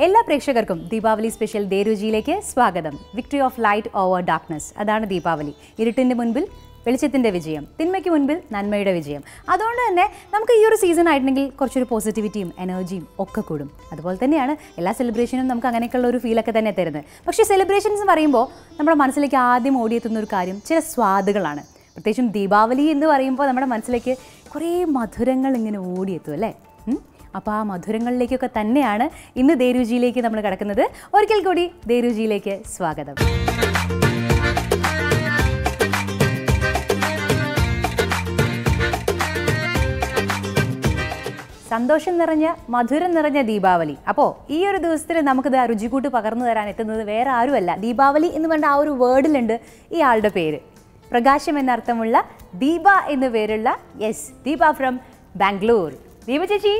എല്ലാ പ്രേക്ഷകർക്കും ദീപാവലി സ്പെഷ്യൽ ദേരുചിയിലേക്ക് സ്വാഗതം victory of light over darkness അതാണ് ദീപാവലി ഇരുട്ടിൻ്റെ മുൻപിൽ വെളിച്ചത്തിൻ്റെ വിജയം തിന്മയ്ക്ക് മുൻപിൽ നന്മയുടെ വിജയം അതുകൊണ്ട് തന്നെ നമുക്ക് ഈ ഒരു സീസൺ ആയിട്ടുണ്ടെങ്കിൽ കുറച്ചൊരു പോസിറ്റിവിറ്റിയും എനർജിയും ഒക്കെ കൂടും അതുപോലെ തന്നെയാണ് എല്ലാ സെലിബ്രേഷനും നമുക്ക് അങ്ങനെയൊക്കെയുള്ള ഒരു ഫീലൊക്കെ തന്നെ തരുന്നത് പക്ഷേ സെലിബ്രേഷൻസ് പറയുമ്പോൾ നമ്മുടെ മനസ്സിലേക്ക് ആദ്യം ഓടിയെത്തുന്ന ഒരു കാര്യം ചില സ്വാദുകളാണ് പ്രത്യേകിച്ചും ദീപാവലി എന്ന് പറയുമ്പോൾ നമ്മുടെ മനസ്സിലേക്ക് കുറേ മധുരങ്ങൾ ഇങ്ങനെ ഓടിയെത്തും അല്ലേ ഉം? അപ്പോൾ ആ മധുരങ്ങളിലേക്കൊക്കെ തന്നെയാണ് ഇന്ന് ദേരുചിയിലേക്ക് നമ്മൾ കിടക്കുന്നത് ഒരിക്കൽ കൂടി ദേരുചിയിലേക്ക് സ്വാഗതം സന്തോഷം നിറഞ്ഞ മധുരം നിറഞ്ഞ ദീപാവലി അപ്പോൾ ഈ ഒരു ദിവസത്തിൽ നമുക്കിത് ആ രുചിക്കൂട്ട് പകർന്നു തരാൻ എത്തുന്നത് വേറെ ആരുമല്ല ദീപാവലി എന്ന് പറഞ്ഞ ആ ഒരു വേർഡിലുണ്ട് ഈ ആളുടെ പേര് പ്രകാശം എന്നർത്ഥമുള്ള ദീപ എന്ന പേരുള്ള യെസ് ദീപ ഫ്രം ബാംഗ്ലൂർ ദീപ ചേച്ചി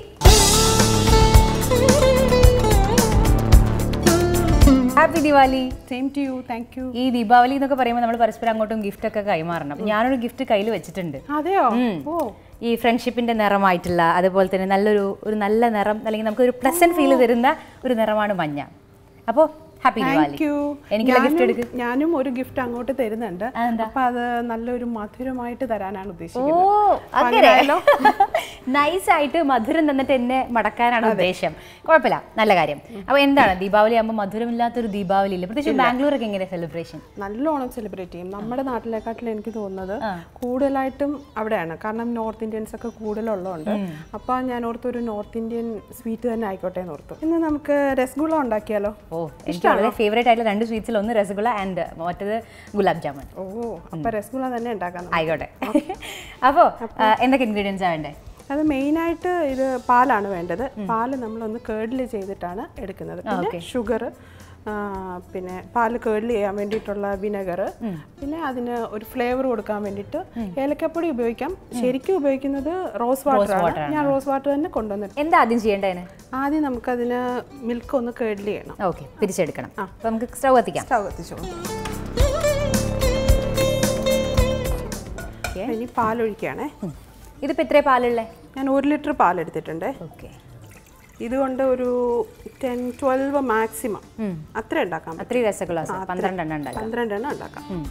happy Diwali same to you thank you ഈ ദീപാവലി എന്നൊക്കെ പറയുമ്പോൾ നമ്മൾ പരസ്പരം അങ്ങോട്ടും ഗിഫ്റ്റ് ഒക്കെ കൈമാറണം അപ്പൊ ഞാനൊരു ഗിഫ്റ്റ് കയ്യിൽ വെച്ചിട്ടുണ്ട് അതെയോ ഉം. ഓ ഈ ഫ്രണ്ട്ഷിപ്പിന്റെ നിറമായിട്ടുള്ള അതുപോലെ തന്നെ നല്ലൊരു ഒരു നല്ല നിറം അല്ലെങ്കിൽ നമുക്ക് ഒരു പ്ലസന്റ് ഫീൽ തരുന്ന ഒരു നിറമാണ് മഞ്ഞ അപ്പോൾ ഹാപ്പി ദിവാലി താങ്ക് യു എനിക്കുള്ള ഗിഫ്റ്റ് എടുക്ക് ഞാനും ഒരു ഗിഫ്റ്റ് അങ്ങോട്ട് തരുന്നുണ്ട് അതെന്താ? അപ്പൊ അത് നല്ലൊരു മധുരമായിട്ട് തരാനാണ് ഓ ഉദ്ദേശിക്കുന്നത് അങ്ങനെ നൈസ് ആയിട്ട് മധുരം തന്നിട്ട് എന്നെ മടക്കാനാണ് ഉദ്ദേശം കുഴപ്പമില്ല നല്ല കാര്യം അപ്പൊ എന്താണ് ദീപാവലി ആകുമ്പോൾ മധുരമില്ലാത്തൊരു ദീപാവലി ഇല്ല പ്രത്യേകിച്ച് ബാംഗ്ലൂരൊക്കെ എങ്ങനെ സെലിബ്രേഷൻ നല്ലോണം സെലിബ്രേറ്റ് ചെയ്യും നമ്മുടെ നാട്ടിലെക്കാട്ടിലും എനിക്ക് തോന്നുന്നത് കൂടുതലായിട്ടും അവിടെയാണ് കാരണം നോർത്ത് ഇന്ത്യൻസ് ഒക്കെ കൂടുതലുള്ളതുകൊണ്ട് അപ്പൊ ഞാൻ ഓർത്തു ഒരു നോർത്ത് ഇന്ത്യൻ സ്വീറ്റ് തന്നെ ആയിക്കോട്ടെ എന്ന് ഓർത്തു ഇന്ന് നമുക്ക് രസഗുള ഉണ്ടാക്കിയാലോ ഓ എനിക്ക് വളരെ ഫേവറേറ്റ് ആയിട്ടുള്ള രണ്ട് സ്വീറ്റ്സിൽ ഒന്ന് രസഗുള ആൻഡ് മറ്റേത് ഗുലാബ് ജാമുൻ ഓ അപ്പൊ രസഗുള തന്നെ ഉണ്ടാക്കാം നമുക്ക്. ആയിക്കോട്ടെ അപ്പോൾ എന്തൊക്കെ ഇൻഗ്രീഡിയൻസ് വേണ്ടേ അത് മെയിനായിട്ട് ഇത് പാലാണ് വേണ്ടത് പാല് നമ്മളൊന്ന് കേർഡിൽ ചെയ്തിട്ടാണ് എടുക്കുന്നത് പിന്നെ ഷുഗർ പിന്നെ പാല് കേർഡിൽ ചെയ്യാൻ വേണ്ടിയിട്ടുള്ള വിനെഗർ പിന്നെ അതിന് ഒരു ഫ്ലേവർ കൊടുക്കാൻ വേണ്ടിയിട്ട് ഏലക്കപ്പൊടി ഉപയോഗിക്കാം ശരിക്കും ഉപയോഗിക്കുന്നത് റോസ് വാട്ടർ ആണ് ഞാൻ റോസ് വാട്ടർ തന്നെ കൊണ്ടുവന്നിട്ട് എന്താ ആദ്യം ചെയ്യേണ്ടതിന് ആദ്യം നമുക്കതിന് മിൽക്ക് ഒന്ന് കേർഡിൽ ചെയ്യണം ഓക്കെ പിരിച്ചെടുക്കണം അപ്പോൾ നമുക്ക് സ്റ്റൗ കത്തിക്കാം സ്റ്റവ് കത്തിച്ചു ഇനി പാലൊഴിക്കുകയാണേ ഉം. ഇതിപ്പോൾ എത്രയാണ് പാലുള്ളേ ഞാൻ ഒരു ലിറ്റർ പാലെടുത്തിട്ടുണ്ടേ ഓക്കെ ഇതുകൊണ്ട് ഒരു ടെൻ ട്വൽവ് മാക്സിമം അത്ര ഉണ്ടാക്കാം അത്രയും രസഗുളാസ് പന്ത്രണ്ടെണ്ണം ഉണ്ടാക്കാം പന്ത്രണ്ടെണ്ണം ഉണ്ടാക്കാം ഉം.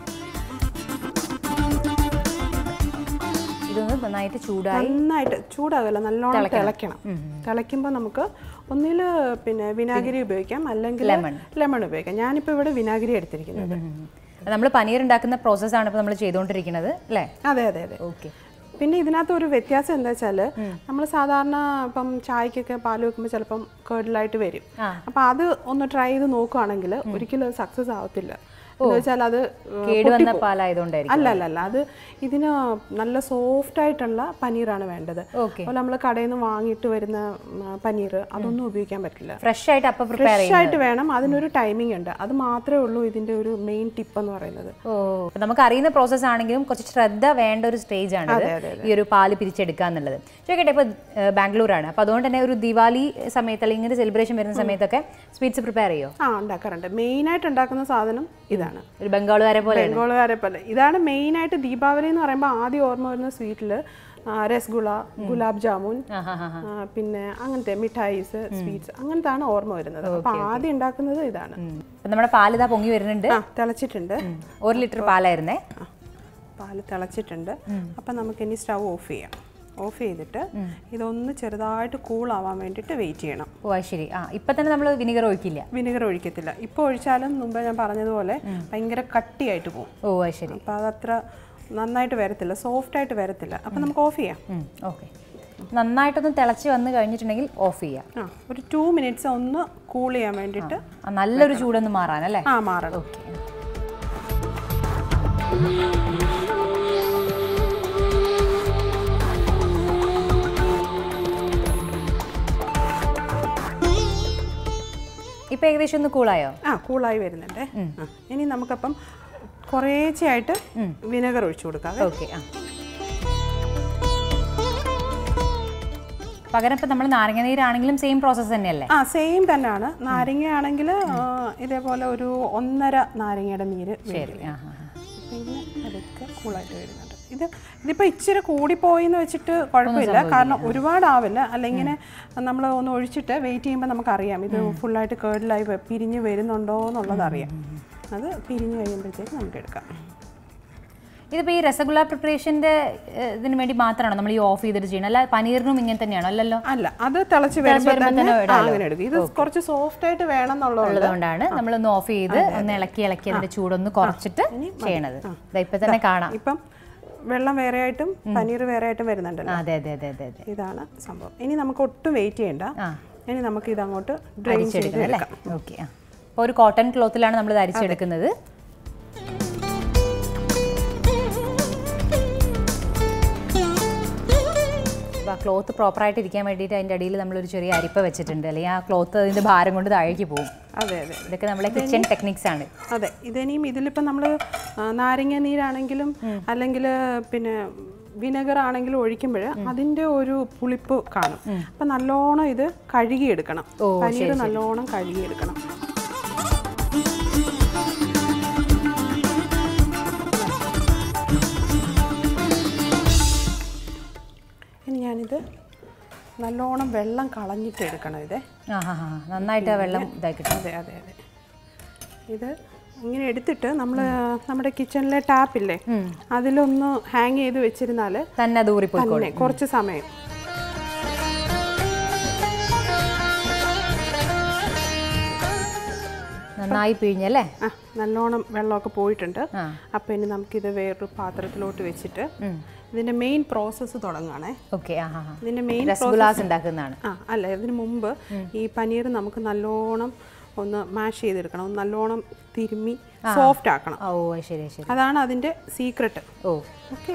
ഇതൊന്ന് നന്നായിട്ട് ചൂടായി നന്നായിട്ട് ചൂടാകല്ല നല്ലോണം തിളയ്ക്കണം തിളയ്ക്കുമ്പോൾ നമുക്ക് ഒന്നിൽ പിന്നെ വിനാഗിരി ഉപയോഗിക്കാം അല്ലെങ്കിൽ Lemon. ലെമൺ ഉപയോഗിക്കാം ഞാനിപ്പോൾ ഇവിടെ വിനാഗിരി എടുത്തിരിക്കുന്നത് നമ്മൾ പനീർ ഉണ്ടാക്കുന്ന പ്രോസസ്സാണ് ഇപ്പോൾ നമ്മൾ ചെയ്തുകൊണ്ടിരിക്കുന്നത് അല്ലേ അതെ അതെ അതെ ഓക്കെ പിന്നെ ഇതിനകത്ത് ഒരു വ്യത്യാസം എന്താ വെച്ചാൽ നമ്മൾ സാധാരണ ഇപ്പം ചായക്കൊക്കെ പാൽ വെക്കുമ്പോൾ ചിലപ്പം കേർഡിലായിട്ട് വരും അപ്പം അത് ഒന്ന് ട്രൈ ചെയ്ത് നോക്കുവാണെങ്കിൽ ഒരിക്കലും സക്സസ് ആവത്തില്ല എന്ന് വെച്ചാൽ അത് ഏഹ്, കേടുവന്ന പാലായതുകൊണ്ടായിരിക്കും അല്ല അല്ല അല്ല അത് ഇതിന് നല്ല സോഫ്റ്റ് ആയിട്ടുള്ള പനീറാണ് വേണ്ടത് ഓക്കെ അപ്പോൾ നമ്മൾ കടയിൽ നിന്ന് വാങ്ങിയിട്ട് വരുന്ന ഉം, പനീർ അതൊന്നും ഉപയോഗിക്കാൻ പറ്റില്ല ഫ്രഷ് ആയിട്ട് അപ്പം പ്രിപ്പയർ ഫ്രഷ് ആയിട്ട് വേണം അതിനൊരു ടൈമിംഗ് ഉണ്ട് അത് മാത്രമേ ഉള്ളൂ ഇതിന്റെ ഒരു മെയിൻ ടിപ്പ് എന്ന് പറയുന്നത് ഓ അപ്പൊ നമുക്ക് അറിയുന്ന പ്രോസസ്സ് ആണെങ്കിലും കുറച്ച് ശ്രദ്ധ വേണ്ട ഒരു സ്റ്റേജ് ആണ് ഇത്. ഈ ഒരു പാല് പിരിച്ചെടുക്കുക എന്നുള്ളത് ചോദിക്കട്ടെ ഇപ്പൊ ഏഹ്, ബാംഗ്ലൂരാണ് അപ്പൊ അതുകൊണ്ട് തന്നെ ഒരു ദിവാലി സമയത്ത് അല്ലെങ്കിൽ ഇങ്ങനെ സെലിബ്രേഷൻ വരുന്ന സമയത്തൊക്കെ സ്വീറ്റ്സ് പ്രിപ്പയർ ചെയ്യോ ആ ഉണ്ടാക്കാറുണ്ട് മെയിൻ ആയിട്ട് ഉണ്ടാക്കുന്ന സാധനം ഇതാണ് ഒരു ബംഗാളുകാരെ പോലെ ബംഗാളുകാരെ പോലെ ഇതാണ് മെയിൻ ആയിട്ട് ദീപാവലി എന്ന് പറയുമ്പോൾ ആദ്യം ഓർമ്മ വരുന്ന സ്വീറ്റിൽ രസഗുള ഗുലാബ് ജാമുൻ ആഹാ, ആഹാ. ആ, പിന്നെ അങ്ങനത്തെ മിഠായിസ് സ്വീറ്റ്സ് അങ്ങനത്താണ് ഓർമ്മ വരുന്നത് അപ്പൊ ആദ്യം ഉണ്ടാക്കുന്നത് ഇതാണ് അപ്പൊ നമ്മുടെ പാല് ഇതാ പൊങ്ങി വരുന്നുണ്ട് ആ തിളച്ചിട്ടുണ്ട് ഉം. ഒരു ലിറ്റർ പാലായിരുന്നേ ആ, പാല് തിളച്ചിട്ടുണ്ട് അപ്പം നമുക്ക് ഇനി സ്റ്റവ് ഓഫ് ചെയ്യാം ഓഫ് ചെയ്തിട്ട് ഇതൊന്ന് ചെറുതായിട്ട് കൂളാവാൻ വേണ്ടിയിട്ട് വെയിറ്റ് ചെയ്യണം ഓ അത് ശരി ആ ഇപ്പൊ തന്നെ നമ്മൾ വിനിഗർ ഒഴിക്കില്ല വിനെഗർ ഒഴിക്കത്തില്ല ഇപ്പോൾ ഒഴിച്ചാലും മുമ്പ് ഞാൻ പറഞ്ഞതുപോലെ ഭയങ്കര കട്ടിയായിട്ട് പോകും ഓ അത് ശരി അപ്പോൾ അതത്ര നന്നായിട്ട് വരത്തില്ല സോഫ്റ്റ് ആയിട്ട് വരത്തില്ല അപ്പം നമുക്ക് ഓഫ് ചെയ്യാം ഓക്കെ നന്നായിട്ടൊന്ന് തിളച്ച് വന്ന് കഴിഞ്ഞിട്ടുണ്ടെങ്കിൽ ഓഫ് ചെയ്യാം ആ ഒരു ടു മിനിറ്റ്സ് ഒന്ന് കൂൾ ചെയ്യാൻ വേണ്ടിയിട്ട് ആ, നല്ലൊരു ചൂടൊന്ന് മാറാൻ അല്ലേ ആ മാറണം ഓക്കെ ഇപ്പൊ ഏകദേശം ഒന്ന് കൂളായോ ആ കൂളായി വരുന്നുണ്ട് ആ, ഇനി നമുക്കപ്പം കുറേശ്ശെയായിട്ട് വിനെഗർ ഒഴിച്ചു കൊടുക്കാം ഓക്കെ ആ പകരം ഇപ്പൊ നമ്മൾ നാരങ്ങ നീരാണെങ്കിലും സെയിം പ്രോസസ്സ് തന്നെയല്ലേ ആ സെയിം തന്നെയാണ് നാരങ്ങ ആണെങ്കിൽ ഇതേപോലെ ഒരു ഒന്നര നാരങ്ങയുടെ നീര് വേണ്ടി ശരി ആ ആ ആ. പിന്നെ അതൊക്കെ കൂളായിട്ട് വരുന്നുണ്ട് ഇത് ഇതിപ്പോൾ ഇച്ചിരി കൂടിപ്പോയി എന്ന് വെച്ചിട്ട് കുഴപ്പമില്ല കാരണം ഒരുപാടാവില്ല അല്ലെങ്കിൽ നമ്മൾ ഒന്ന് ഒഴിച്ചിട്ട് വെയിറ്റ് ചെയ്യുമ്പോൾ നമുക്കറിയാം ഇത് ഫുള്ളായിട്ട് കേർഡിലായി പിരിഞ്ഞ് വരുന്നുണ്ടോ എന്നുള്ളത് അറിയാം അത് പിരിഞ്ഞ് കഴിയുമ്പോഴത്തേക്ക് നമുക്ക് എടുക്കാം ഇതിപ്പോൾ ഈ രസഗുല്ല പ്രിപ്പറേഷൻ്റെ ഇതിന് വേണ്ടി മാത്രമാണോ നമ്മൾ ഈ ഓഫ് ചെയ്തിട്ട് ചെയ്യണം അല്ല പനീറിനും ഇങ്ങനെ തന്നെയാണോ അല്ലല്ലോ അല്ല അത് തിളച്ച് വരുമ്പോൾ വരുമ്പോൾ തന്നെ തന്നെ ആ, ഇടാലോ. അങ്ങനെ എടുക്കും ഇത് കുറച്ച് സോഫ്റ്റ് ആയിട്ട് വേണം എന്നുള്ളത് ഉള്ളതുകൊണ്ടാണ് നമ്മളൊന്ന് ഓഫ് ചെയ്ത് ഒന്ന് ഇളക്കി ഇളക്കി അതിന്റെ ചൂടൊന്ന് കുറച്ചിട്ട് ചെയ്യണത് ദാ ഇപ്പൊ തന്നെ കാണാം ഇപ്പം വെള്ളം വേറെ ആയിട്ടും പനീർ വേറെ ആയിട്ടും വരുന്നുണ്ടല്ലോ ആ, അതെ അതെ അതെ അതെ അതെ ഇതാണ് സംഭവം ഇനി നമുക്ക് ഒട്ടും വെയിറ്റ് ചെയ്യണ്ട ആ. ഇനി നമുക്ക് ഇത് അങ്ങോട്ട് ഡ്രെയിൻ ചെയ്ത് അരിച്ചെടുക്കണം അല്ലേ എടുക്കാം ഓക്കെ ആ അപ്പോൾ ഒരു കോട്ടൺ ക്ലോത്തിലാണ് നമ്മൾ ഇത് അരിച്ചെടുക്കുന്നത് അപ്പോൾ ആ ക്ലോത്ത് പ്രോപ്പറായിട്ട് ഇരിക്കാൻ വേണ്ടിയിട്ട് അതിൻ്റെ അടിയിൽ നമ്മളൊരു ചെറിയ അരിപ്പ വെച്ചിട്ടുണ്ട് അല്ലെങ്കിൽ ആ ക്ലോത്ത് അതിൻ്റെ ഭാരം കൊണ്ട് താഴേക്ക് പോകും അതെ അതെ ഇതൊക്കെ നമ്മളെ കിച്ചൺ ടെക്നിക്സ് ആണ് അതെ ഇതിനിയും ഇതിലിപ്പോൾ നമ്മൾ നാരങ്ങ നീരാണെങ്കിലും അല്ലെങ്കിൽ പിന്നെ വിനെഗർ ആണെങ്കിലും ഒഴിക്കുമ്പോൾ അതിൻ്റെ ഒരു പുളിപ്പ് കാണും അപ്പം നല്ലോണം ഇത് കഴുകിയെടുക്കണം ഓ, പനീർ നല്ലോണം കഴുകിയെടുക്കണം ഇനി ഞാനിത് നല്ലോണം വെള്ളം കളഞ്ഞിട്ട് എടുക്കണം ഇതേ ആ ഹാ ഹാ നന്നായിട്ട് ആ വെള്ളം ഇതാക്കിയിട്ട് അതെ അതെ അതെ ഇത് ഇങ്ങനെ എടുത്തിട്ട് നമ്മൾ നമ്മുടെ കിച്ചണിലെ ടാപ്പില്ലേ അതിലൊന്ന് ഹാങ് ചെയ്ത് വെച്ചിരുന്നാൽ തന്നെ അത് ഊറിപ്പോയിക്കോളും തന്നെ കുറച്ച് സമയം നന്നായി പിഴിഞ്ഞല്ലേ ആ നല്ലോണം വെള്ളമൊക്കെ പോയിട്ടുണ്ട് ആ. അപ്പോൾ ഇനി നമുക്കിത് വേറൊരു പാത്രത്തിലോട്ട് വെച്ചിട്ട് ഇതിൻ്റെ മെയിൻ പ്രോസസ്സ് തുടങ്ങുകയാണേ ഓക്കെ ആ ഹാ ഹാ ഇതിൻ്റെ മെയിൻ രസഗുലാസ് ഉണ്ടാക്കുന്നതാണ് ആ അല്ല ഇതിന് മുമ്പ് ഈ പനീർ നമുക്ക് നല്ലോണം ഒന്ന് മാഷ് ചെയ്തെടുക്കണം ഒന്ന് നല്ലോണം തിരുമ്മി സോഫ്റ്റ് ആക്കണം ഓ അത് ശരി അത് ശരി അതാണ് അതിൻ്റെ സീക്രട്ട് ഓ ഓക്കെ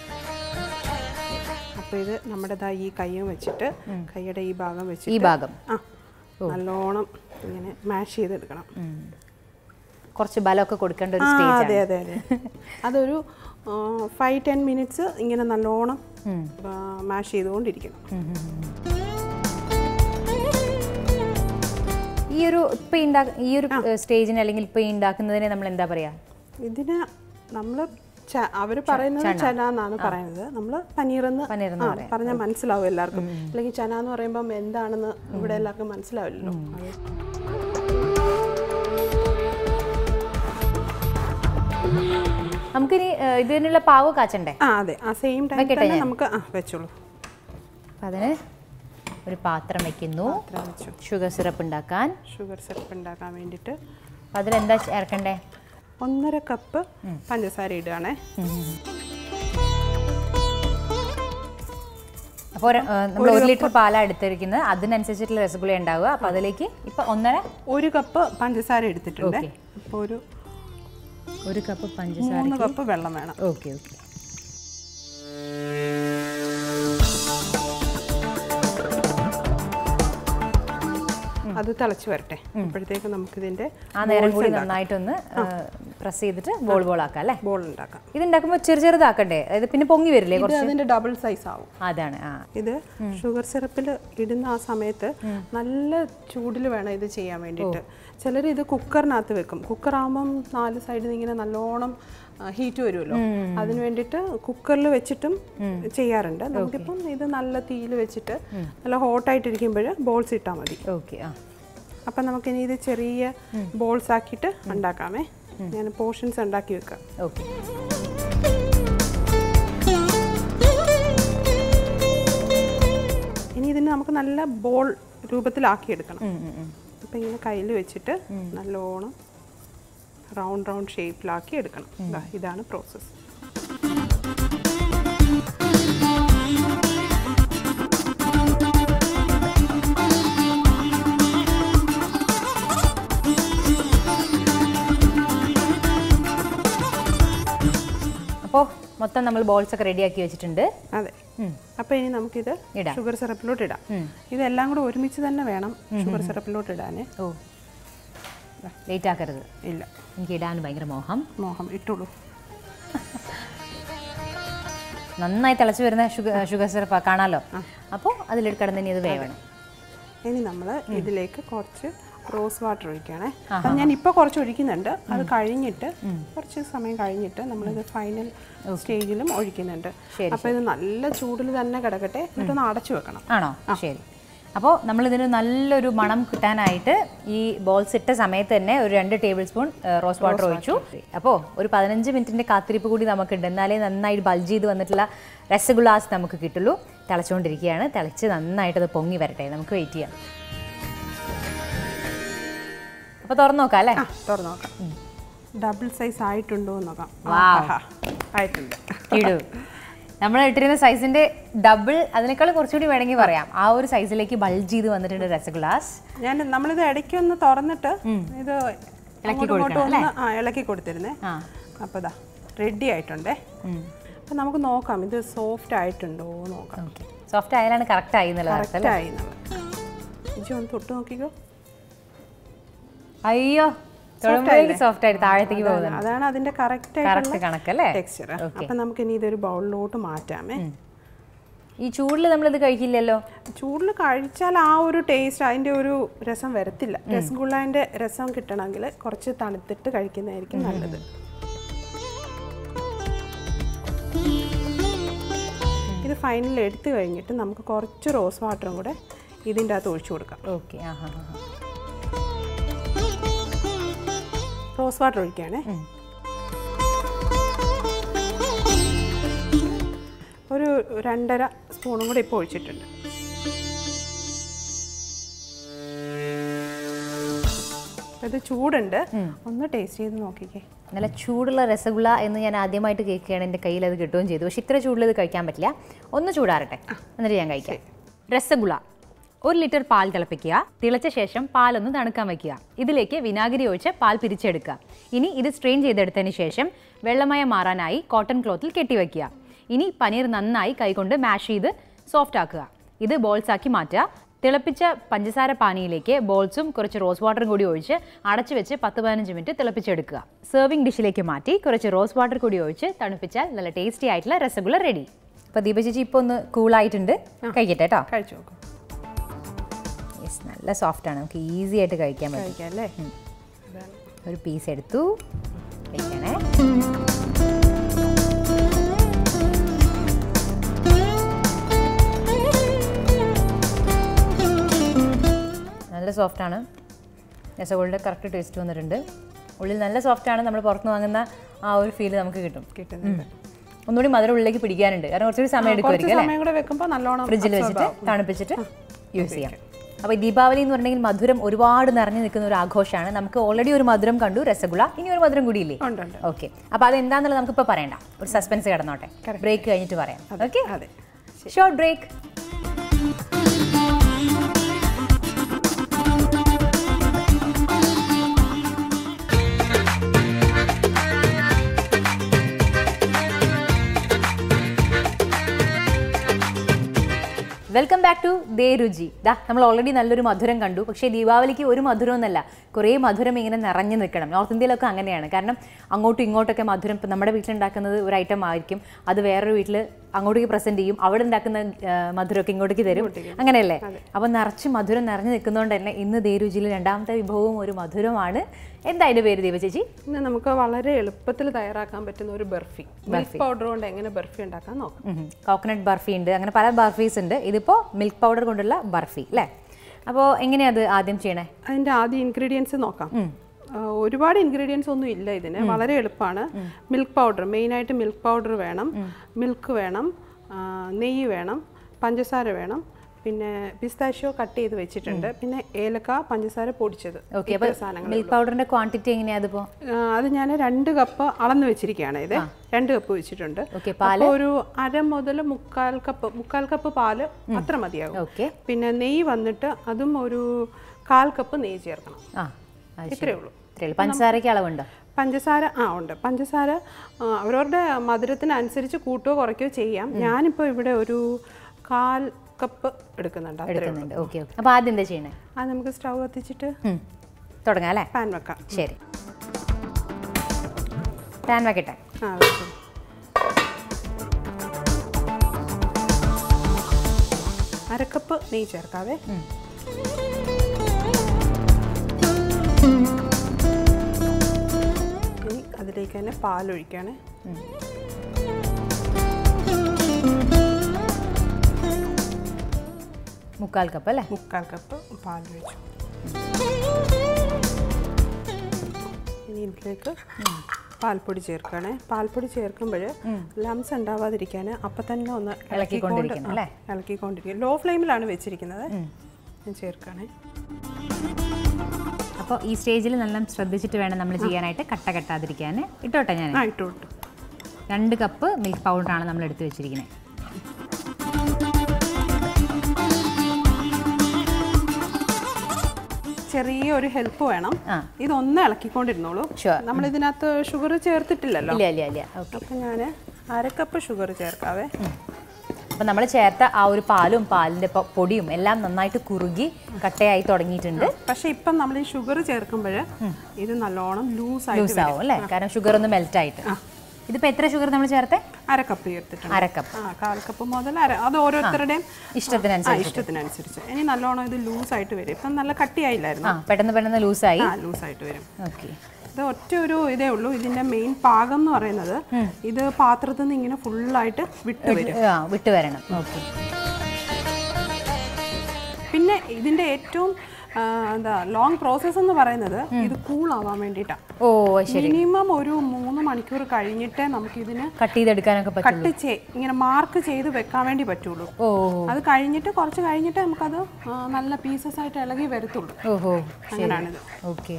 അപ്പോൾ ഇത് നമ്മുടെ ദാ ഈ കയ്യും വെച്ചിട്ട് കൈയുടെ ഈ ഭാഗം ഈ വെച്ചിട്ട് ഭാഗം ആ നല്ലോണം ഇങ്ങനെ മാഷ് ചെയ്തെടുക്കണം കുറച്ച് ബലമൊക്കെ കൊടുക്കേണ്ട ഒരു ആ സ്റ്റേജ് അതെ അതെ അതെ അതൊരു ഫൈവ് ടെൻ മിനിറ്റ്സ് ഇങ്ങനെ നല്ലോണം മാഷ് ചെയ്തുകൊണ്ടിരിക്കണം ഈ ഒരു ഇപ്പൊ ഉണ്ടാ ഈ ഒരു സ്റ്റേജിന് അല്ലെങ്കിൽ ഇപ്പൊ ഈ ഉണ്ടാക്കുന്നതിനെ നമ്മൾ എന്താ പറയാ ഇതിന് നമ്മൾ അവർ പറയുന്നത് ചന എന്നാണ് പറയുന്നത് നമ്മൾ പനീറെന്ന് പനീർ എന്ന് ആ, പറഞ്ഞാൽ മനസ്സിലാവും എല്ലാവർക്കും അല്ലെങ്കിൽ ചന എന്ന് പറയുമ്പം എന്താണെന്ന് ഇവിടെ എല്ലാവർക്കും മനസ്സിലാവില്ലല്ലോ അത് നമുക്കിനി ഏഹ്, ഇതിനുള്ള പാവ് കാച്ചണ്ടേ ആ അതെ ആ സെയിം ടൈം വെക്കട്ടെ തന്നെ ഞാൻ? നമുക്ക് ആ വെച്ചോളൂ അപ്പൊ അതിന് ഒരു പാത്രം വെക്കുന്നു അത്ര വെച്ചു ഷുഗർ സിറപ്പ് ഉണ്ടാക്കാൻ ഷുഗർ സിറപ്പ് ഉണ്ടാക്കാൻ വേണ്ടിയിട്ട് അപ്പൊ അതിലെന്താ ചേർക്കണ്ടേ ഒന്നര കപ്പ് പഞ്ചസാര ഇടുകയാണേ അപ്പോൾ നമ്മൾ ഒരു ലിറ്റർ പാലാണ് എടുത്തിരിക്കുന്നത് അതിനനുസരിച്ചിട്ടുള്ള രസഗുള ഉണ്ടാവുക അപ്പൊ അതിലേക്ക് ഇപ്പൊ ഒന്നര ഒരു കപ്പ് പഞ്ചസാര എടുത്തിട്ടുണ്ട് Okay. അപ്പോൾ ഒരു ഒരു കപ്പ് പഞ്ചസാര മൂന്ന് കപ്പ് വെള്ളം വേണം ഓക്കെ ഓക്കെ അത് തിളച്ച് വരട്ടെ അപ്പോഴത്തേക്ക് നമുക്കിതിൻ്റെ ആ നേരം കൂടി നന്നായിട്ടൊന്ന് പ്രസ് ചെയ്തിട്ട് ബോൾ ബോൾ ആക്കാം അല്ലേ ബോൾ ഉണ്ടാക്കാം ഇത് ഉണ്ടാക്കുമ്പോൾ ചെറു ചെറുതാക്കണ്ടേ അതായത് പിന്നെ പൊങ്ങി വരില്ലേ ഇത് അതിൻ്റെ ഡബിൾ സൈസ് ആവും അതാണ് ആ ഇത് ഷുഗർ സിറപ്പിൽ ഇടുന്ന ആ സമയത്ത് നല്ല ചൂടിൽ വേണം ഇത് ചെയ്യാൻ വേണ്ടിയിട്ട് ചിലർ ഇത് കുക്കറിനകത്ത് വെക്കും കുക്കർ ആകുമ്പം നാല് സൈഡിൽ നിന്ന് ഇങ്ങനെ നല്ലോണം ഹീറ്റ് വരുമല്ലോ അതിന് വേണ്ടിയിട്ട് കുക്കറിൽ വെച്ചിട്ടും ചെയ്യാറുണ്ട് നമുക്കിപ്പം ഇത് നല്ല തീയിൽ വെച്ചിട്ട് നല്ല ഹോട്ടായിട്ടിരിക്കുമ്പോൾ ബോൾസ് ഇട്ടാൽ മതി ഓക്കെ ആ അപ്പം നമുക്കിനി ഇത് ചെറിയ ബോൾസ് ആക്കിയിട്ട് ഉണ്ടാക്കാമേ ഞാൻ പോർഷൻസ് ഉണ്ടാക്കി വെക്കാം ഓക്കെ ഇനി ഇതിന് നമുക്ക് നല്ല ബോൾ രൂപത്തിലാക്കിയെടുക്കണം അപ്പം ഇങ്ങനെ കയ്യിൽ വെച്ചിട്ട് നല്ലോണം റൗണ്ട് റൗണ്ട് ഷേപ്പിലാക്കി എടുക്കണം ദാ ഇതാണ് പ്രോസസ്സ് അപ്പോൾ മൊത്തം നമ്മൾ ബോൾസ് ഒക്കെ റെഡിയാക്കി വെച്ചിട്ടുണ്ട് അതെ അപ്പം ഇനി നമുക്കിത് ഇടാം. ഷുഗർ സിറപ്പിലോട്ട് ഇടാം ഇതെല്ലാം കൂടെ ഒരുമിച്ച് തന്നെ വേണം ഷുഗർ സിറപ്പിലോട്ട് ഇടാനേ ഓ ലേറ്റ് ആക്കരുത് ഇല്ല എനിക്ക് ഇടാൻ ഭയങ്കര മോഹം മോഹം ഇട്ടുള്ളൂ നന്നായി തിളച്ച് വരുന്ന ഷുഗർ ഷുഗർ സിറപ്പ് കാണാമല്ലോ അപ്പോൾ അതിൽ കിടന്ന് ഇനി അത് വേവണം ഇനി നമ്മൾ ഇതിലേക്ക് കുറച്ച് റോസ് വാട്ടർ ഒഴിക്കുകയാണേ അത് ഞാൻ ഇപ്പോൾ കുറച്ച് ഒഴിക്കുന്നുണ്ട് അത് കഴിഞ്ഞിട്ട് കുറച്ച് സമയം കഴിഞ്ഞിട്ട് നമ്മളിത് ഫൈനൽ സ്റ്റേജിലും ഒഴിക്കുന്നുണ്ട് അപ്പോൾ ഇത് നല്ല ചൂടിൽ തന്നെ കിടക്കട്ടെ എന്നിട്ടൊന്ന് അടച്ചു വെക്കണം ആണോ ശരി അപ്പോൾ നമ്മളിതിന് നല്ലൊരു മണം കിട്ടാനായിട്ട് ഈ ബോൾസ് ഇട്ട സമയത്ത് തന്നെ ഒരു രണ്ട് ടേബിൾ സ്പൂൺ റോസ് വാട്ടർ ഒഴിച്ചു അപ്പോൾ ഒരു പതിനഞ്ച് മിനിറ്റിൻ്റെ കാത്തിരിപ്പ് കൂടി നമുക്കുണ്ട് എന്നാലേ നന്നായിട്ട് ബൾജ് ചെയ്ത് വന്നിട്ടുള്ള രസഗുളാസ് നമുക്ക് കിട്ടുള്ളൂ തിളച്ചുകൊണ്ടിരിക്കുകയാണ് തിളച്ച് നന്നായിട്ട് അത് പൊങ്ങി വരട്ടെ നമുക്ക് വെയിറ്റ് ചെയ്യാം അപ്പോൾ തുറന്നു നോക്കാം അല്ലേ ആ തുറന്ന് നോക്കാം ഡബിൾ സൈസ് ആയിട്ടുണ്ടോ എന്ന് നോക്കാം Wow. ആഹാ, ആയിട്ടുണ്ട് ഇടൂ നമ്മൾ ഇട്ടിരുന്ന സൈസിന്റെ ഡബിൾ അതിനേക്കാൾ കുറച്ചുകൂടി വേണമെങ്കിൽ പറയാം ആ ഒരു സൈസിലേക്ക് ബൾജ് ചെയ്ത് വന്നിട്ടുണ്ട് രസഗുളാസ് ഞാൻ നമ്മളിത് ഇടയ്ക്ക് ഒന്ന് തുറന്നിട്ട് ഇത് അങ്ങോട്ടും കൊടുക്കണം, ഇങ്ങോട്ടും ഒന്ന് ആ ഇളക്കി കൊടുത്തിരുന്നേ ആ അപ്പോൾ ഇതാ റെഡി ആയിട്ടുണ്ടേ അപ്പം നമുക്ക് നോക്കാം ഇത് സോഫ്റ്റ് ആയിട്ടുണ്ടോ എന്ന് നോക്കാം ഓക്കെ സോഫ്റ്റ് ആയാലാണ് കറക്റ്റ് ആയി എന്നുള്ളത് അർത്ഥം കറക്റ്റ് ആയി നമ്മൾ ഇജി ഒന്ന് തൊട്ട് നോക്കിക്കോ അയ്യോ തൊടുമ്പോഴേക്ക് സോഫ്റ്റ് ആയിട്ട് താഴത്തേക്ക് പോകുന്നുണ്ട് അതാണ് അതിന്റെ കറക്റ്റ് കറക്റ്റ് ആയിട്ടുള്ള കണക്കല്ലേ ടെക്സ്ചർ അപ്പം നമുക്ക് ഇനി ഇതൊരു ബൗളിലോട്ട് മാറ്റാമേ ഈ ചൂടിൽ നമ്മളിത് കഴിക്കില്ലല്ലോ ചൂടിൽ കഴിച്ചാൽ ആ ഒരു ടേസ്റ്റ് അതിൻ്റെ ഒരു രസം വരത്തില്ല രസഗുള്ളേൻ്റെ രസം കിട്ടണമെങ്കിൽ കുറച്ച് തണുത്തിട്ട് കഴിക്കുന്നതായിരിക്കും നല്ലത് ഇത് ഫൈനൽ എടുത്തു കഴിഞ്ഞിട്ട് നമുക്ക് കുറച്ച് റോസ് വാട്ടറും കൂടെ ഇതിൻ്റെ അകത്ത് ഒഴിച്ചു കൊടുക്കാം ഓക്കെ ആ ഹാ ഹാ റോസ് വാട്ടർ ഒഴിക്കുകയാണേ ഒരു രണ്ടര സ്പൂണും കൂടെ ഇപ്പോൾ ഒഴിച്ചിട്ടുണ്ട് അപ്പൊ ഇത് ചൂടുണ്ട് ഒന്ന് ടേസ്റ്റ് ചെയ്ത് നോക്കിക്കേ നല്ല ചൂടുള്ള രസഗുള എന്ന് ഞാൻ ആദ്യമായിട്ട് കേൾക്കുകയാണ് എൻ്റെ കയ്യിൽ അത് കിട്ടുകയും ചെയ്തു പക്ഷെ ഇത്ര ചൂടിൽ ഇത് കഴിക്കാൻ പറ്റില്ല ഒന്ന് ചൂടാറട്ടെ എന്നിട്ട് ഞാൻ കഴിക്കാം രസഗുള ഒരു ലിറ്റർ പാൽ തിളപ്പിക്കുക തിളച്ച ശേഷം പാലൊന്ന് തണുക്കാൻ വയ്ക്കുക ഇതിലേക്ക് വിനാഗിരി ഒഴിച്ച് പാൽ പിരിച്ചെടുക്കുക ഇനി ഇത് സ്ട്രെയിൻ ചെയ്തെടുത്തതിന് ശേഷം വെള്ളമയം മാറാനായി കോട്ടൺ ക്ലോത്തിൽ കെട്ടിവെക്കുക ഇനി പനീർ നന്നായി കൈകൊണ്ട് മാഷ് ചെയ്ത് സോഫ്റ്റ് ആക്കുക ഇത് ബോൾസ് ആക്കി മാറ്റുക തിളപ്പിച്ച പഞ്ചസാര പാനിയിലേക്ക് ബോൾസും കുറച്ച് റോസ് വാട്ടറും കൂടി ഒഴിച്ച് അടച്ചു വെച്ച് പത്ത് പതിനഞ്ച് മിനിറ്റ് തിളപ്പിച്ചെടുക്കുക സെർവിംഗ് ഡിഷിലേക്ക് മാറ്റി കുറച്ച് റോസ് വാട്ടർ കൂടി ഒഴിച്ച് തണുപ്പിച്ചാൽ നല്ല ടേസ്റ്റി ആയിട്ടുള്ള രസഗുള റെഡി അപ്പോൾ ദീപ ചേച്ചി ഇപ്പോൾ ഒന്ന് കൂളായിട്ടുണ്ട് കഴിക്കട്ടെ കേട്ടോ കഴിച്ചു നോക്കും യെസ് നല്ല സോഫ്റ്റ് ആണ് നമുക്ക് ഈസി ആയിട്ട് കഴിക്കാൻ പറ്റും കഴിക്കാം അല്ലേ ഇതാണ്. ഒരു പീസ് എടുത്തു കഴിക്കണേ നല്ല സോഫ്റ്റ് ആണ് രസഗോളിൻ്റെ കറക്റ്റ് ടേസ്റ്റ് വന്നിട്ടുണ്ട് ഉള്ളിൽ നല്ല സോഫ്റ്റ് ആണ് നമ്മൾ പുറത്തുനിന്ന് വാങ്ങുന്ന ആ ഒരു ഫീൽ നമുക്ക് കിട്ടും കിട്ടുന്നുണ്ട് ഒന്നുകൂടി മധുരം ഉള്ളിലേക്ക് പിടിക്കാനുണ്ട് കാരണം കുറച്ചുകൂടി സമയം കുറച്ച് എടുക്കുമായിരിക്കും അല്ലേ സമയം കൂടെ വെക്കുമ്പോൾ നല്ലോണം ഫ്രിഡ്ജിൽ absorb വെച്ചിട്ട് ആവും. തണുപ്പിച്ചിട്ട് യൂസ് ചെയ്യാം അപ്പോൾ ഈ ദീപാവലി എന്ന് പറഞ്ഞെങ്കിൽ മധുരം ഒരുപാട് നിറഞ്ഞു നിൽക്കുന്ന ഒരു ആഘോഷമാണ് നമുക്ക് ഓൾറെഡി ഒരു മധുരം കണ്ടു രസഗുള ഇനി ഒരു മധുരം കൂടിയില്ലേ ഉണ്ട് ഉണ്ട് ഓക്കെ അപ്പോൾ അത് എന്താണെന്നുള്ളത് നമുക്കിപ്പോൾ പറയണ്ട ഒരു സസ്പെൻസ് കിടന്നോട്ടെ ബ്രേക്ക് കഴിഞ്ഞിട്ട് പറയാം ഓക്കെ അതെ short break welcome back to the രുചി ദാ നമ്മൾ ഓൾറെഡി നല്ലൊരു മധുരം കണ്ടു പക്ഷേ ദീപാവലിക്ക് ഒരു മധുരം എന്നല്ല കുറേ മധുരം ഇങ്ങനെ നിറഞ്ഞു നിൽക്കണം നോർത്ത് ഇന്ത്യയിലൊക്കെ അങ്ങനെയാണ് കാരണം അങ്ങോട്ടും ഇങ്ങോട്ടൊക്കെ മധുരം ഇപ്പം നമ്മുടെ വീട്ടിലുണ്ടാക്കുന്നത് ഒരു ഐറ്റം ആയിരിക്കും അത് വേറൊരു വീട്ടിൽ അങ്ങോട്ടേക്ക് പ്രസന്റ് ചെയ്യും അവിടെ ഉണ്ടാക്കുന്ന ആ, മധുരമൊക്കെ ഇങ്ങോട്ടേക്ക് തരും അങ്ങനെയല്ലേ അപ്പം നിറച്ച് മധുരം നിറഞ്ഞു നിൽക്കുന്നതുകൊണ്ട് തന്നെ ഇന്ന് ദേ രുചിയിൽ രണ്ടാമത്തെ വിഭവവും ഒരു മധുരമാണ് എന്താ അതിൻ്റെ പേര് ദീപ ചേച്ചി ഇന്ന് നമുക്ക് വളരെ എളുപ്പത്തിൽ തയ്യാറാക്കാൻ പറ്റുന്ന ഒരു ബർഫി മിൽക്ക് പൗഡർ കൊണ്ട് എങ്ങനെ ബർഫി ഉണ്ടാക്കാൻ നോക്കാം കോക്കനട്ട് ബർഫി ഉണ്ട് അങ്ങനെ പല ബർഫീസ് ഉണ്ട് ഇതിപ്പോൾ മിൽക്ക് പൗഡർ കൊണ്ടുള്ള ബർഫി അല്ലേ അപ്പോൾ എങ്ങനെയാ അത് ആദ്യം ചെയ്യണേ അതിന്റെ ആദ്യ ഇൻഗ്രീഡിയൻസ് നോക്കാം ആ, ഒരുപാട് ഇൻഗ്രീഡിയൻസ് ഒന്നും ഇല്ല ഇതിന് വളരെ എളുപ്പമാണ് മിൽക്ക് പൗഡർ മെയിനായിട്ട് മിൽക്ക് പൗഡർ വേണം മിൽക്ക് വേണം ആ, നെയ്യ് വേണം പഞ്ചസാര വേണം പിന്നെ പിസ്താഷ്യോ കട്ട് ചെയ്ത് വെച്ചിട്ടുണ്ട് പിന്നെ ഏലക്ക പഞ്ചസാര പൊടിച്ചത് ഓക്കെ അപ്പോൾ സാധനങ്ങൾ മിൽക്ക് പൗഡറിന്റെ ക്വാണ്ടിറ്റി എങ്ങനെയാ അതിപ്പോ ആ, അത് ഞാൻ രണ്ട് കപ്പ് അളന്ന് വെച്ചിരിക്കുകയാണ് ഇത് രണ്ട് കപ്പ് വെച്ചിട്ടുണ്ട് ഓക്കെ അപ്പോൾ ഒരു അര മുതൽ മുക്കാൽ കപ്പ് മുക്കാൽ കപ്പ് പാല് അത്ര മതിയാകും ഓക്കെ പിന്നെ നെയ്യ് വന്നിട്ട് അതും ഒരു കാൽ കപ്പ് നെയ്യ് ചേർക്കണം ആ അത് ഇത്രയേ ഉള്ളൂ ഇത്രയേ ഉള്ളൂ പഞ്ചസാരയ്ക്ക് അളവുണ്ടോ പഞ്ചസാര ആ ഉണ്ട് പഞ്ചസാര ആ, അവരവരുടെ മധുരത്തിനനുസരിച്ച് കൂട്ടുകയോ കുറയ്ക്കുകയോ ചെയ്യാം ഞാനിപ്പോൾ ഇവിടെ ഒരു കാൽ കപ്പ് എടുക്കുന്നുണ്ട് അത്രേ ഉള്ളൂ എടുക്കുന്നുണ്ട് ഓക്കെ ഓക്കെ അപ്പോൾ ആദ്യം എന്താ ചെയ്യണേ അത് നമുക്ക് സ്റ്റൗ കത്തിച്ചിട്ട് ഉം. തുടങ്ങാം അല്ലേ പാൻ വെക്കാം ശരി പാൻ വെക്കട്ടെ ആ വെച്ചു അരക്കപ്പ് നെയ്യ് ചേർക്കാവേ ഉം. ഇതിലേക്ക് തന്നെ പാലൊഴിക്കുകയാണ് മുക്കാൽ കപ്പ് അല്ലേ മുക്കാൽ കപ്പ് പാലൊഴിച്ചു ഇനി ഇതിലേക്ക് പാൽപ്പൊടി ചേർക്കുകയാണേ പാൽപ്പൊടി ചേർക്കുമ്പോൾ ലംസ് ഉണ്ടാവാതിരിക്കാൻ അപ്പം തന്നെ ഒന്ന് ഇളക്കിക്കൊണ്ടിരിക്കണം, അല്ലേ? ആ, ഇളക്കിക്കൊണ്ടിരിക്കുക ലോ ഫ്ലെയിമിലാണ് വെച്ചിരിക്കുന്നത് ഞാൻ ചേർക്കുകയാണേ അപ്പോൾ ഈ സ്റ്റേജിൽ നല്ല ശ്രദ്ധിച്ചിട്ട് വേണം നമ്മൾ ചെയ്യാനായിട്ട് കട്ട കെട്ടാതിരിക്കാൻ ഇട്ടോട്ടെ ഞാൻ ആ ഇട്ടു ഇട്ടു രണ്ട് കപ്പ് മിൽക്ക് പൗഡറാണ് നമ്മൾ എടുത്ത് വെച്ചിരിക്കുന്നത് ചെറിയ ഒരു ഹെൽപ്പ് വേണം ആ. ഇതൊന്ന് ഇളക്കിക്കൊണ്ടിരുന്നോളൂ Sure. നമ്മൾ ഇതിനകത്ത് ഷുഗർ ചേർത്തിട്ടില്ലല്ലോ ഇല്ല ഇല്ല ഇല്ല ഓക്കെ അപ്പം ഞാൻ അരക്കപ്പ് ഷുഗർ ചേർക്കാവേ അപ്പോൾ നമ്മൾ ചേർത്ത ആ ഒരു പാലും പാലിൻ്റെ പൊ- പൊടിയും എല്ലാം നന്നായിട്ട് കുറുകി കട്ടയായി തുടങ്ങിയിട്ടുണ്ട് പക്ഷെ ഇപ്പം നമ്മൾ ഈ ഷുഗർ ചേർക്കുമ്പോൾ ഇത് നല്ലോണം ലൂസായിട്ട് ലൂസ് ആവും അല്ലേ കാരണം ഷുഗർ ഒന്ന് മെൽറ്റ് ആയിട്ട് ഇതിപ്പോൾ എത്ര ഷുഗർ നമ്മൾ ചേർത്തേ അരക്കപ്പ് ചേർത്തിട്ടുണ്ട് അര കപ്പ് ആ കാൽ കപ്പ് മുതൽ അര അത് ഓരോരുത്തരുടെയും ആ, ഇഷ്ടത്തിനനുസരിച്ച് ഇഷ്ടത്തിനനുസരിച്ച് ഇനി നല്ലോണം ഇത് ലൂസായിട്ട് വരും ഇപ്പം നല്ല കട്ടിയായില്ലായിരുന്നു ആ പെട്ടെന്ന് പെട്ടെന്ന് ലൂസായി ആ ലൂസായിട്ട് വരും ഓക്കെ ഇത് ഒറ്റ ഒരു ഇതേ ഉള്ളൂ ഇതിന്റെ മെയിൻ പാകം എന്ന് പറയുന്നത് ഇത് പാത്രത്തിൽ നിന്ന് ഇങ്ങനെ ഫുള്ളായിട്ട് വിട്ട് വരും ആ വിട്ട് വരണം ഓക്കെ പിന്നെ ഇതിന്റെ ഏറ്റവും ആ, എന്താ ലോങ് പ്രോസസ്സ് എന്ന് പറയുന്നത് ഇത് കൂൾ ആവാൻ വേണ്ടിയിട്ടാണ് ഓ ശരി മിനിമം ഒരു മൂന്ന് മണിക്കൂർ കഴിഞ്ഞിട്ടേ നമുക്ക് ഇതിന് കട്ട് ചെയ്തെടുക്കാനൊക്കെ പറ്റും കട്ട് ചെയ് ഇങ്ങനെ മാർക്ക് ചെയ്ത് വെക്കാൻ വേണ്ടി പറ്റുള്ളൂ ഓ അത് കഴിഞ്ഞിട്ട് കുറച്ച് കഴിഞ്ഞിട്ട് നമുക്കത് ആ, നല്ല പീസസ് ആയിട്ട് ഇളകി വരത്തുള്ളൂ ഓഹോ ശരി അങ്ങനെയാണിത് ഓക്കെ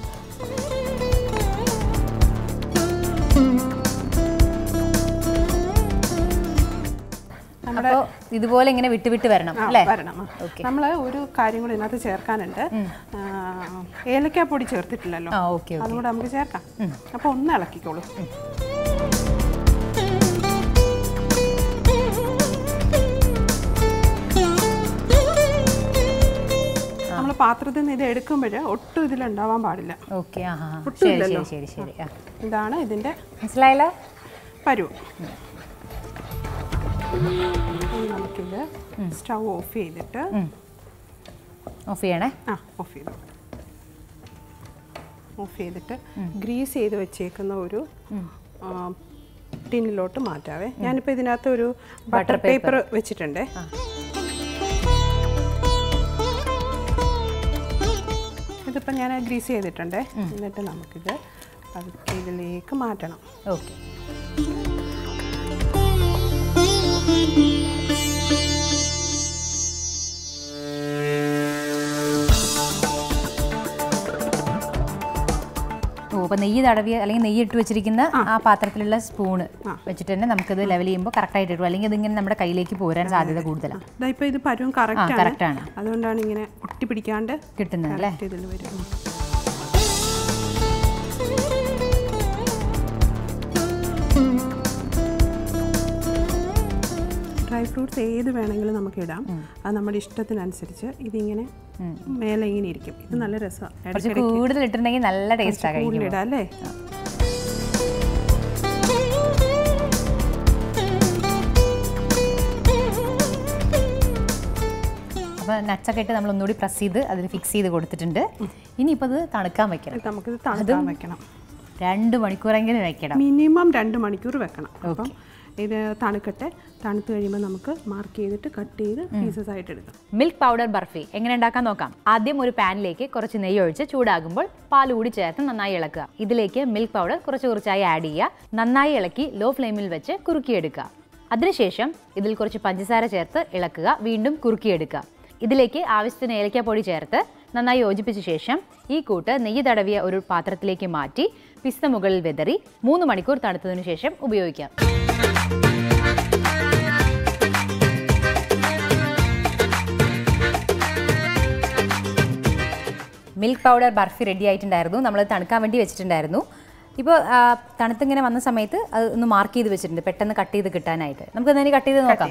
അപ്പോൾ ഇതുപോലെ ഇങ്ങനെ വിട്ട് വിട്ട് വരണം അല്ലേ വരണം നമ്മൾ ഒരു കാര്യം കൂടി ഇതിനകത്ത് ചേർക്കാനുണ്ട് ആ, ഏലക്കാപ്പൊടി ചേർത്തിട്ടില്ലല്ലോ ആ ഓക്കെ അതും കൂടെ നമുക്ക് ചേർക്കാം അപ്പോൾ ഒന്ന് ഇളക്കിക്കോളൂ നമ്മൾ പാത്രത്തിൽ നിന്ന് ഇത് എടുക്കുമ്പോൾ ഒട്ടും ഇതിലുണ്ടാവാൻ പാടില്ല ഓക്കെ ആ ആ ആ. ശരി ശരി ശരി ശരി ആ ഇതാണ് ഇതിൻ്റെ മനസ്സിലായല്ലോ പരുവ് ഇനി നമുക്കിത് സ്റ്റൗ ഓഫ് ചെയ്തിട്ട് ഓഫ് ചെയ്യണേ ആ ഓഫ് ചെയ്തു ഓഫ് ചെയ്തിട്ട് ഗ്രീസ് ചെയ്ത് വെച്ചേക്കുന്ന ഒരു ആ, ടിന്നിലോട്ട് മാറ്റാവേ ഞാനിപ്പോൾ ഇതിനകത്ത് ഒരു ബട്ടർ പേപ്പർ വെച്ചിട്ടുണ്ടേ ഇതിപ്പോൾ ഞാൻ ഗ്രീസ് ചെയ്തിട്ടുണ്ടേ എന്നിട്ട് നമുക്കിത് പതുക്കെ ഇതിലേക്ക് മാറ്റണം ഓക്കെ ഓ അപ്പോൾ നെയ്യ് തടവിയ അല്ലെങ്കിൽ നെയ്യ് ഇട്ട് വെച്ചിരിക്കുന്ന ആ പാത്രത്തിലുള്ള സ്പൂണ് വെച്ചിട്ട് തന്നെ നമുക്കത് ലെവൽ ചെയ്യുമ്പോൾ കറക്റ്റായിട്ട് ഇടും അല്ലെങ്കിൽ ഇതിങ്ങനെ നമ്മുടെ കയ്യിലേക്ക് പോരാൻ സാധ്യത കൂടുതലാണ് ഇതാ ഇപ്പോൾ ഇത് പരുവം കറക്റ്റ് correct ആണ് ആണ്. അതുകൊണ്ടാണ് ഇങ്ങനെ ഒട്ടി പിടിക്കാണ്ട് കിട്ടുന്നത് അല്ലേ ഇതിൽ വരും ഡ്രൈ ഫ്രൂട്ട്സ് ഏത് വേണമെങ്കിലും നമുക്ക് ഇടാം അത് നമ്മുടെ ഇഷ്ടത്തിനനുസരിച്ച് ഇതിങ്ങനെ മേലെ ഇങ്ങനെ ഇരിക്കും ഇത് നല്ല രസമാണ് കുറച്ച് കൂടുതൽ ഇട്ടിട്ടുണ്ടെങ്കിൽ നല്ല ടേസ്റ്റാണ് കഴിക്കും കൂടുതലിടാം അല്ലേ അപ്പോൾ നട്ട്സൊക്കെ ഇട്ട് നമ്മൾ ഒന്നുകൂടി പ്രസ് ചെയ്ത് അതിൽ ഫിക്സ് ചെയ്ത് കൊടുത്തിട്ടുണ്ട് ഇനിയിപ്പോൾ അത് തണുക്കാൻ വെക്കണം ഇത് നമുക്കിത് തണുക്കാൻ വെക്കണം രണ്ട് മണിക്കൂറെങ്കിലും വെക്കണം മിനിമം രണ്ട് മണിക്കൂർ വെക്കണം അപ്പം ഇത് തണുക്കട്ടെ തണുത്ത് കഴിയുമ്പോൾ നമുക്ക് മാർക്ക് ചെയ്തിട്ട് കട്ട് ചെയ്ത് പീസസ് ആയിട്ട് എടുക്കാം മിൽക്ക് പൗഡർ ബർഫി എങ്ങനെ ഉണ്ടാക്കാൻ നോക്കാം ആദ്യം ഒരു പാനിലേക്ക് കുറച്ച് നെയ്യ് ഒഴിച്ച് ചൂടാകുമ്പോൾ പാൽ കൂടി ചേർത്ത് നന്നായി ഇളക്കുക ഇതിലേക്ക് മിൽക്ക് പൗഡർ കുറച്ച് കുറച്ചായി ആഡ് ചെയ്യുക നന്നായി ഇളക്കി ലോ ഫ്ലെയിമിൽ വെച്ച് കുറുക്കിയെടുക്കുക അതിനുശേഷം ഇതിൽ കുറച്ച് പഞ്ചസാര ചേർത്ത് ഇളക്കുക വീണ്ടും കുറുക്കിയെടുക്കുക ഇതിലേക്ക് ആവശ്യത്തിന് ഏലക്കാപ്പൊടി ചേർത്ത് നന്നായി യോജിപ്പിച്ച ശേഷം ഈ കൂട്ട് നെയ്യ് തടവിയ ഒരു പാത്രത്തിലേക്ക് മാറ്റി പിസ്ത മുകളിൽ വെതറി മൂന്ന് മണിക്കൂർ തണുത്തതിനു ശേഷം ഉപയോഗിക്കാം മിൽക്ക് പൗഡർ ബർഫി റെഡി ആയിട്ടുണ്ടായിരുന്നു നമ്മൾ തണുക്കാൻ വേണ്ടി വെച്ചിട്ടുണ്ടായിരുന്നു ഇപ്പോൾ തണുത്തിങ്ങനെ വന്ന സമയത്ത് അത് ഒന്ന് മാർക്ക് ചെയ്ത് വെച്ചിട്ടുണ്ട് പെട്ടെന്ന് കട്ട് ചെയ്ത് കിട്ടാനായിട്ട് നമുക്ക് തന്നെ കട്ട് ചെയ്ത് നോക്കാം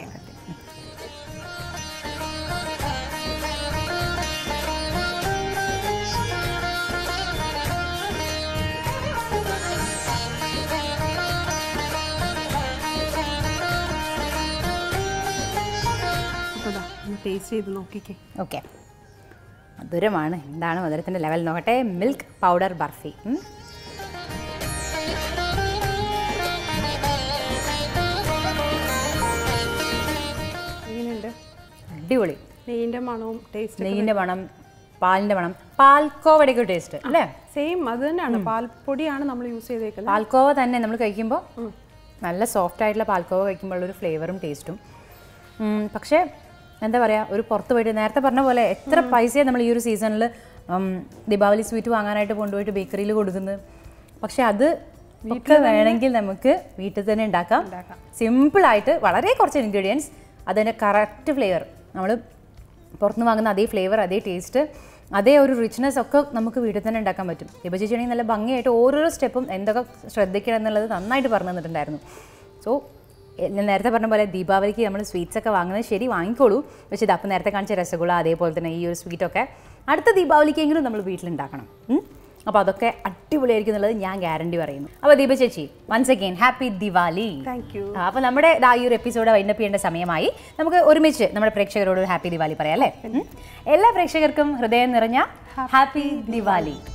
അപ്പോൾ ഇതാ ഒന്ന് ടേസ്റ്റ് ചെയ്ത് നോക്കിക്കേ ഓക്കെ മധുരമാണ് എന്താണ് മധുരത്തിൻ്റെ ലെവൽ നോക്കട്ടെ മിൽക്ക് പൗഡർ ബർഫി ഉം. അടിപൊളി നെയ്യിൻ്റെ മണവും ടേസ്റ്റ് നെയ്യിൻ്റെ മണം പാലിൻ്റെ മണം പാൽക്കോവയുടെ ഒക്കെ ടേസ്റ്റ് അല്ലേ സെയിം അത് തന്നെയാണ് പാൽപ്പൊടിയാണ് നമ്മൾ യൂസ് ചെയ്തേക്കുന്നത് പാൽക്കോവ തന്നെ നമ്മൾ കഴിക്കുമ്പോൾ നല്ല സോഫ്റ്റ് ആയിട്ടുള്ള പാൽക്കോവ കഴിക്കുമ്പോൾ ഒരു ഫ്ലേവറും ടേസ്റ്റും പക്ഷേ എന്താ പറയുക ഒരു പുറത്ത് പോയിട്ട് നേരത്തെ പറഞ്ഞ പോലെ എത്ര പൈസയാണ് നമ്മൾ ഈ ഒരു സീസണിൽ ദീപാവലി സ്വീറ്റ് വാങ്ങാനായിട്ട് കൊണ്ടുപോയിട്ട് ബേക്കറിയിൽ കൊടുക്കുന്നത് പക്ഷെ അത് ഒക്കെ വേണമെങ്കിൽ നമുക്ക് വീട്ടിൽ തന്നെ ഉണ്ടാക്കാം സിമ്പിളായിട്ട് വളരെ കുറച്ച് ഇൻഗ്രീഡിയൻസ് അതിൻ്റെ കറക്റ്റ് ഫ്ലേവർ നമ്മൾ പുറത്തുനിന്ന് വാങ്ങുന്ന അതേ ഫ്ലേവർ അതേ ടേസ്റ്റ് അതേ ഒരു റിച്ച്നെസ് ഒക്കെ നമുക്ക് വീട്ടിൽ തന്നെ ഉണ്ടാക്കാൻ പറ്റും ഇപ്പോൾ ചേച്ചിയാണെങ്കിൽ നല്ല ഭംഗിയായിട്ട് ഓരോരോ സ്റ്റെപ്പും എന്തൊക്കെ ശ്രദ്ധിക്കണം എന്നുള്ളത് നന്നായിട്ട് പറഞ്ഞു തന്നിട്ടുണ്ടായിരുന്നു സോ ഞാൻ നേരത്തെ പറഞ്ഞ പോലെ ദീപാവലിക്ക് നമ്മൾ സ്വീറ്റ്സ് ഒക്കെ വാങ്ങുന്നത് ശരി വാങ്ങിക്കോളൂ പക്ഷേ ഇത് അപ്പം നേരത്തെ കാണിച്ച രസഗുള അതേപോലെ തന്നെ ഈ ഒരു സ്വീറ്റൊക്കെ അടുത്ത ദീപാവലിക്കെങ്കിലും നമ്മൾ വീട്ടിലുണ്ടാക്കണം ഉം? അപ്പോൾ അതൊക്കെ അടിപൊളിയായിരിക്കും എന്നുള്ളത് ഞാൻ ഗ്യാരണ്ടി പറയുന്നു അപ്പോൾ ദീപ ചേച്ചി once again happy Diwali thank you ആ, അപ്പോൾ നമ്മുടെ ദാ ഈ ഒരു എപ്പിസോഡ് വൈൻഡപ്പ് ചെയ്യേണ്ട സമയമായി നമുക്ക് ഒരുമിച്ച് നമ്മുടെ പ്രേക്ഷകരോട് ഒരു ഹാപ്പി ദിവാലി പറയാം അല്ലേ ഉം. എല്ലാ പ്രേക്ഷകർക്കും ഹൃദയം നിറഞ്ഞ ഹാപ്പി ദിവാലി